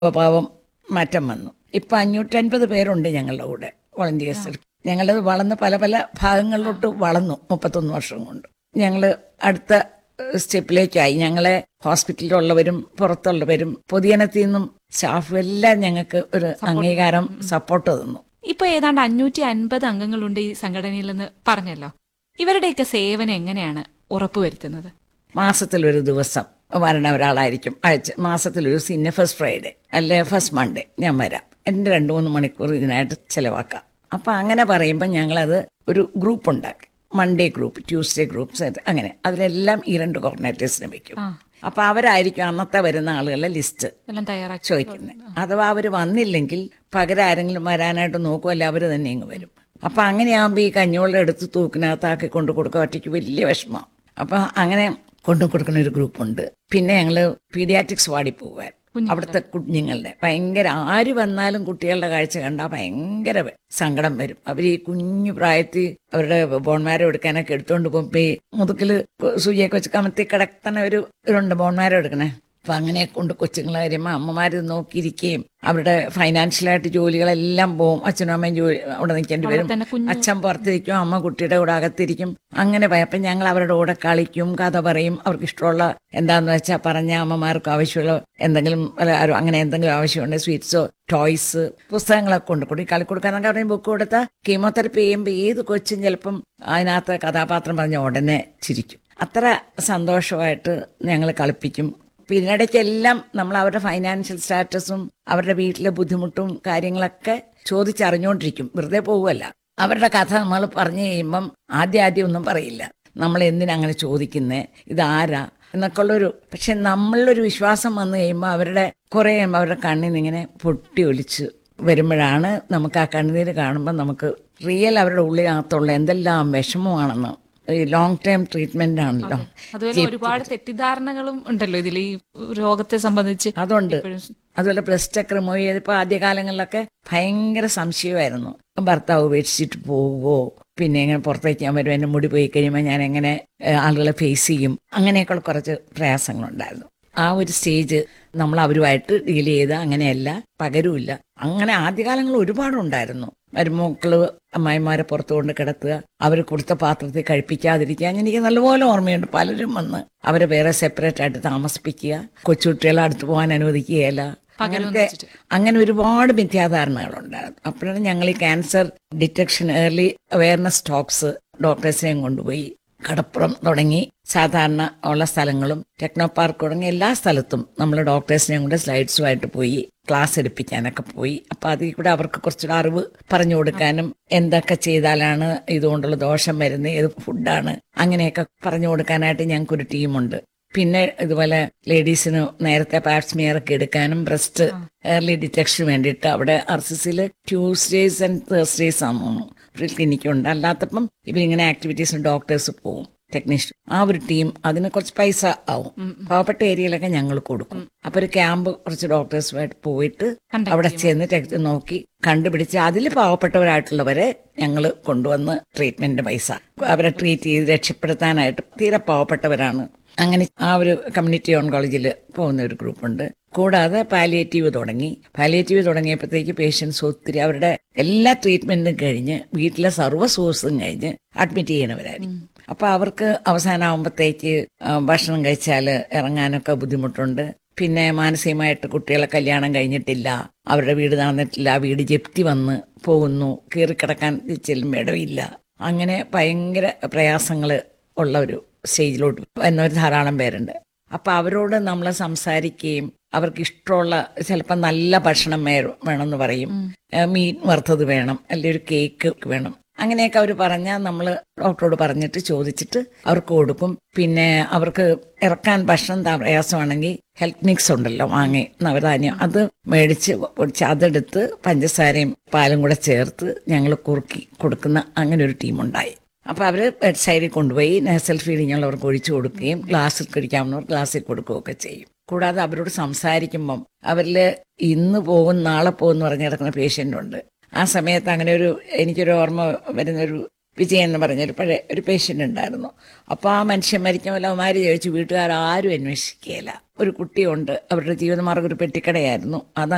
സ്വഭാവം മാറ്റം വന്നു ഇപ്പം അഞ്ഞൂറ്റൻപത് പേരുണ്ട് ഞങ്ങളുടെ കൂടെ വളണ്ടിയേഴ്സ് ഞങ്ങളത് വളർന്ന് പല പല ഭാഗങ്ങളിലോട്ട് വളർന്നു മുപ്പത്തൊന്ന് വർഷം കൊണ്ട് ഞങ്ങൾ അടുത്ത സ്റ്റെപ്പിലേക്കായി ഞങ്ങളെ ഹോസ്പിറ്റലിലുള്ളവരും പുറത്തുള്ളവരും പൊതുജനത്തിൽ നിന്നും സ്റ്റാഫും എല്ലാം ഞങ്ങൾക്ക് ഒരു അംഗീകാരം സപ്പോർട്ട് തന്നു ഇപ്പൊ ഏതാണ്ട് അഞ്ഞൂറ്റി അൻപത് അംഗങ്ങളുണ്ട് ഈ സംഘടനയിലെന്ന് പറഞ്ഞല്ലോ ഇവരുടെയൊക്കെ സേവനം എങ്ങനെയാണ് ഉറപ്പുവരുത്തുന്നത് മാസത്തിലൊരു ദിവസം വരണ ഒരാളായിരിക്കും ആഴ്ച മാസത്തിലൊരു സിന്നെ ഫസ്റ്റ് ഫ്രൈഡേ അല്ലെ ഫസ്റ്റ് മൺഡേ ഞാൻ വരാം എൻ്റെ രണ്ട് മൂന്ന് മണിക്കൂർ ഇതിനായിട്ട് ചിലവാക്കാം അപ്പം അങ്ങനെ പറയുമ്പോൾ ഞങ്ങളത് ഒരു ഗ്രൂപ്പ് ഉണ്ടാക്കി മൺഡേ ഗ്രൂപ്പ് ട്യൂസ്ഡേ ഗ്രൂപ്പ് അങ്ങനെ അതിലെല്ലാം ഈ രണ്ട് കോർഡിനേറ്റേഴ്സിനെ വെക്കും ആ. അപ്പം അവരായിരിക്കും അന്നത്തെ വരുന്ന ആളുകളുടെ ലിസ്റ്റ് എല്ലാം തയ്യാറാക്കി ചോദിക്കുന്നത് അഥവാ അവർ വന്നില്ലെങ്കിൽ പകരം ആരെങ്കിലും വരാനായിട്ട് നോക്കുമല്ല അവർ തന്നെ ഇങ്ങ് വരും അപ്പം അങ്ങനെയാകുമ്പോൾ ഈ കഞ്ഞോളുടെ അടുത്ത് തൂക്കിനകത്താക്കി കൊണ്ട് കൊടുക്കുക ഒറ്റയ്ക്ക് വലിയ വിഷമം അപ്പം അങ്ങനെ കൊണ്ടു കൊടുക്കുന്ന ഒരു ഗ്രൂപ്പുണ്ട് പിന്നെ ഞങ്ങൾ പീഡിയാട്രിക്സ് വാർഡിൽ പോകാൻ അവിടുത്തെ കുഞ്ഞുങ്ങളുടെ ഭയങ്കര ആര് വന്നാലും കുട്ടികളുടെ കാഴ്ച കണ്ടാൽ ഭയങ്കര വെ- സങ്കടം വരും അവർ ഈ കുഞ്ഞു പ്രായത്തിൽ അവരുടെ ബോൺമാരെ എടുക്കാനൊക്കെ എടുത്തുകൊണ്ട് പോകുമ്പോൾ ഈ മുതുക്കിൽ സൂചിയൊക്കെ വെച്ച് കമത്തി കിടക്കുന്ന ഒരു ഇതുണ്ട് ബോൺമാരെ എടുക്കണേ അപ്പൊ അങ്ങനെ കൊണ്ട് കൊച്ചുങ്ങളെ വരുമ്പോൾ അമ്മമാർ നോക്കിയിരിക്കുകയും അവരുടെ ഫൈനാൻഷ്യലായിട്ട് ജോലികളെല്ലാം പോവും അച്ഛനും അമ്മയും ജോലി അവിടെ നിൽക്കേണ്ടി വരും തന്നെ കുഞ്ഞു അച്ഛൻ പുറത്തിരിക്കും അമ്മ കുട്ടിയുടെ കൂടെ അകത്തിരിക്കും അങ്ങനെ പോയി അപ്പം ഞങ്ങൾ അവരുടെ കൂടെ കളിക്കും കഥ പറയും അവർക്ക് ഇഷ്ടമുള്ള എന്താന്ന് വെച്ചാൽ പറഞ്ഞ അമ്മമാർക്ക് ആവശ്യമുള്ള എന്തെങ്കിലും വല്ല ആരോ അങ്ങനെ എന്തെങ്കിലും ആവശ്യമുണ്ട് സ്വീറ്റ്സോ ടോയ്സ് പുസ്തകങ്ങളൊക്കെ കൊണ്ട് കൊടുക്കും കളി കൊടുക്കാന്നൊക്കെ പറഞ്ഞ് ബുക്ക് കൊടുത്താൽ കീമോതെറപ്പി ചെയ്യുമ്പോൾ ഏത് കൊച്ചും ചിലപ്പം അതിനകത്ത് കഥാപാത്രം പറഞ്ഞ ഉടനെ ചിരിക്കും അത്ര സന്തോഷമായിട്ട് ഞങ്ങൾ കളിപ്പിക്കും പിന്നിടയ്ക്കെല്ലാം നമ്മൾ അവരുടെ ഫൈനാൻഷ്യൽ സ്റ്റാറ്റസും അവരുടെ വീട്ടിലെ ബുദ്ധിമുട്ടും കാര്യങ്ങളൊക്കെ ചോദിച്ചറിഞ്ഞുകൊണ്ടിരിക്കും വെറുതെ പോവുമല്ല അവരുടെ കഥ നമ്മൾ പറഞ്ഞു കഴിയുമ്പം ആദ്യം ആദ്യം ഒന്നും പറയില്ല നമ്മൾ എന്തിനങ്ങനെ ചോദിക്കുന്നേ ഇതാരാ എന്നൊക്കെ ഉള്ളൊരു പക്ഷെ നമ്മളിലൊരു വിശ്വാസം വന്നു കഴിയുമ്പോൾ അവരുടെ കുറേ കഴിയുമ്പോൾ അവരുടെ കണ്ണിൽ നിന്ന് ഇങ്ങനെ പൊട്ടി ഒലിച്ച് വരുമ്പോഴാണ് നമുക്ക് ആ കണ്ണുനീര് കാണുമ്പോൾ നമുക്ക് റിയൽ അവരുടെ ഉള്ളിനകത്തുള്ള എന്തെല്ലാം വിഷമമാണെന്ന് ഈ ലോങ് ടൈം ട്രീറ്റ്മെന്റ് ആണല്ലോ അതുപോലെ ഒരുപാട് തെറ്റിദ്ധാരണകളും ഉണ്ടല്ലോ ഇതിൽ ഈ രോഗത്തെ സംബന്ധിച്ച് അതുണ്ട് ഇപ്പോഴും അതുപോലെ ബ്രസ്റ്റ് റിമൂവ് ചെയ്തപ്പോൾ ആദ്യകാലങ്ങളിലൊക്കെ ഭയങ്കര സംശയമായിരുന്നു ഭർത്താവ് ഉപേക്ഷിച്ചിട്ട് പോവുമോ പിന്നെ എങ്ങനെ പുറത്തേക്ക് ഞാൻ വരും എൻ്റെ മുടി പോയി കഴിയുമ്പോൾ ഞാൻ എങ്ങനെ ഏഹ്, ആളുകളെ ഫേസ് ചെയ്യും അങ്ങനെയൊക്കെയുള്ള കുറച്ച് പ്രയാസങ്ങളുണ്ടായിരുന്നു ആ ഒരു സ്റ്റേജ് നമ്മൾ അവരുമായിട്ട് ഡീൽ ചെയ്ത് അങ്ങനെയല്ല പകരുമില്ല അങ്ങനെ ആദ്യകാലങ്ങൾ ഒരുപാടുണ്ടായിരുന്നു മരുമക്കള് അമ്മായിമാരെ പുറത്തു കൊണ്ട് കിടത്തുക അവർ കൊടുത്ത പാത്രത്തിൽ കഴിപ്പിക്കാതിരിക്കുക എനിക്ക് നല്ലപോലെ ഓർമ്മയുണ്ട് പലരും വന്ന് അവരെ വേറെ സെപ്പറേറ്റ് ആയിട്ട് താമസിപ്പിക്കുക കൊച്ചുകുട്ടികളെ അടുത്ത് പോകാൻ അനുവദിക്കുകയില്ല അങ്ങനത്തെ അങ്ങനെ ഒരുപാട് മിഥ്യാധാരണകളുണ്ടായിരുന്നു അപ്പോഴാണ് ഞങ്ങൾ ഈ cancer detection early awareness talks ഡോക്ടേഴ്സിനെയും കൊണ്ടുപോയി കടപ്പുറം തുടങ്ങി സാധാരണ ഉള്ള സ്ഥലങ്ങളും ടെക്നോ പാർക്ക് തുടങ്ങി എല്ലാ സ്ഥലത്തും നമ്മൾ ഡോക്ടേഴ്സിനെയും കൊണ്ട് സ്ലൈഡ്സുമായിട്ട് പോയി ക്ലാസ് എടുപ്പിക്കാനൊക്കെ പോയി അപ്പൊ അതിൽ കൂടെ അവർക്ക് കുറച്ചുകൂടെ അറിവ് പറഞ്ഞു കൊടുക്കാനും എന്തൊക്കെ ചെയ്താലാണ് ഇതുകൊണ്ടുള്ള ദോഷം വരുന്നത് ഏത് ഫുഡാണ് അങ്ങനെയൊക്കെ പറഞ്ഞു കൊടുക്കാനായിട്ട് ഞങ്ങൾക്കൊരു ടീമുണ്ട് പിന്നെ ഇതുപോലെ ലേഡീസിന് നേരത്തെ പാപ്സ്മിയർ ഒക്കെ എടുക്കാനും ബ്രസ്റ്റ് ഏർലി ഡിറ്റക്ഷന് വേണ്ടിയിട്ട് അവിടെ ആർ സി സിയിൽ ട്യൂസ്ഡേസ് ആൻഡ് തേഴ്സ്ഡേസ് ആണെന്ന് ഒരു ക്ലിനിക്കുണ്ട് അല്ലാത്തപ്പം ഇവരിങ്ങനെ ആക്ടിവിറ്റീസിന് ഡോക്ടേഴ്സ് പോവും ടെക്നീഷ്യൻ ആ ഒരു ടീം അതിന് കുറച്ച് പൈസ ആവും പാവപ്പെട്ട ഏരിയയിലൊക്കെ ഞങ്ങൾ കൊടുക്കും അപ്പൊ ഒരു ക്യാമ്പ് കുറച്ച് ഡോക്ടേഴ്സുമായിട്ട് പോയിട്ട് Conduct അവിടെ ചെന്ന് ടെക്സ്റ്റ് നോക്കി കണ്ടുപിടിച്ച് അതിൽ പാവപ്പെട്ടവരായിട്ടുള്ളവരെ ഞങ്ങൾ കൊണ്ടുവന്ന് ട്രീറ്റ്മെന്റ് പൈസ അവരെ ട്രീറ്റ് ചെയ്ത് രക്ഷപ്പെടുത്താനായിട്ട് തീരെ പാവപ്പെട്ടവരാണ് അങ്ങനെ ആ ഒരു കമ്മ്യൂണിറ്റി ഓൺകോളേജിൽ പോകുന്ന ഒരു ഗ്രൂപ്പുണ്ട് കൂടാതെ പാലിയേറ്റീവ് തുടങ്ങി പാലിയേറ്റീവ് തുടങ്ങിയപ്പോഴത്തേക്ക് പേഷ്യൻസ് ഒത്തിരി അവരുടെ എല്ലാ ട്രീറ്റ്മെന്റും കഴിഞ്ഞ് വീട്ടിലെ സർവ്വ സോഴ്സും കഴിഞ്ഞ് അഡ്മിറ്റ് ചെയ്യണവരായിരിക്കും അപ്പൊ അവർക്ക് അവസാനമാകുമ്പോഴത്തേക്ക് ഭക്ഷണം കഴിച്ചാൽ ഇറങ്ങാനൊക്കെ ബുദ്ധിമുട്ടുണ്ട് പിന്നെ മാനസികമായിട്ട് കുട്ടികളെ കല്യാണം കഴിഞ്ഞിട്ടില്ല അവരുടെ വീട് നടന്നിട്ടില്ല വീട് ജപ്തി വന്ന് പോകുന്നു കീറിക്കിടക്കാൻ ചെല്ലും ഇടവില്ല അങ്ങനെ ഭയങ്കര പ്രയാസങ്ങൾ ഉള്ള ഒരു സ്റ്റേജിലോട്ട് എന്നൊരു ധാരാളം പേരുണ്ട് അപ്പൊ അവരോട് നമ്മൾ സംസാരിക്കുകയും അവർക്ക് ഇഷ്ടമുള്ള ചിലപ്പോൾ നല്ല ഭക്ഷണം വേ- വേണമെന്ന് പറയും ഏഹ് മീൻ വറുത്തത് വേണം അല്ലെങ്കിൽ ഒരു കേക്ക് വേണം അങ്ങനെയൊക്കെ അവർ പറഞ്ഞാൽ നമ്മൾ ഡോക്ടറോട് പറഞ്ഞിട്ട് ചോദിച്ചിട്ട് അവർക്ക് കൊടുക്കും പിന്നെ അവർക്ക് ഇറക്കാൻ ഭക്ഷണം ത- പ്രയാസമാണെങ്കിൽ ഹെൽത്ത് മിക്സ് ഉണ്ടല്ലോ വാങ്ങി നവധാന്യം അത് മേടിച്ച് പൊടിച്ച് അതെടുത്ത് പഞ്ചസാരയും പാലും കൂടെ ചേർത്ത് ഞങ്ങൾ കുറുക്കി കൊടുക്കുന്ന അങ്ങനെ ഒരു ടീമുണ്ടായി അപ്പൊ അവര് ബെഡ് സൈഡിൽ കൊണ്ടുപോയി നേസൽ ഫീഡിങ് ഉള്ളവർക്ക് ഒഴിച്ചു കൊടുക്കുകയും ഗ്ലാസ്സിൽ കുടിക്കാവുന്നവർ ഗ്ലാസ്സിൽ കൊടുക്കുകയൊക്കെ ചെയ്യും കൂടാതെ അവരോട് സംസാരിക്കുമ്പം അവരിൽ ഇന്ന് പോകും നാളെ പോകും എന്ന് പറഞ്ഞ് കിടക്കുന്ന പേഷ്യൻ്റ് ഉണ്ട് ആ സമയത്ത് അങ്ങനെ ഒരു എനിക്കൊരു ഓർമ്മ വരുന്നൊരു വിജയൻ എന്ന് പറഞ്ഞൊരു പഴയ ഒരു പേഷ്യൻ്റ് ഉണ്ടായിരുന്നു അപ്പോൾ ആ മനുഷ്യൻ മരിക്കുമ്പോൾ അവന്മാർ ചോദിച്ചു വീട്ടുകാർ ആരും അന്വേഷിക്കുകയില്ല ഒരു കുട്ടിയുണ്ട് അവരുടെ ജീവിതമാർഗ്ഗം ഒരു പെട്ടിക്കടയായിരുന്നു അത്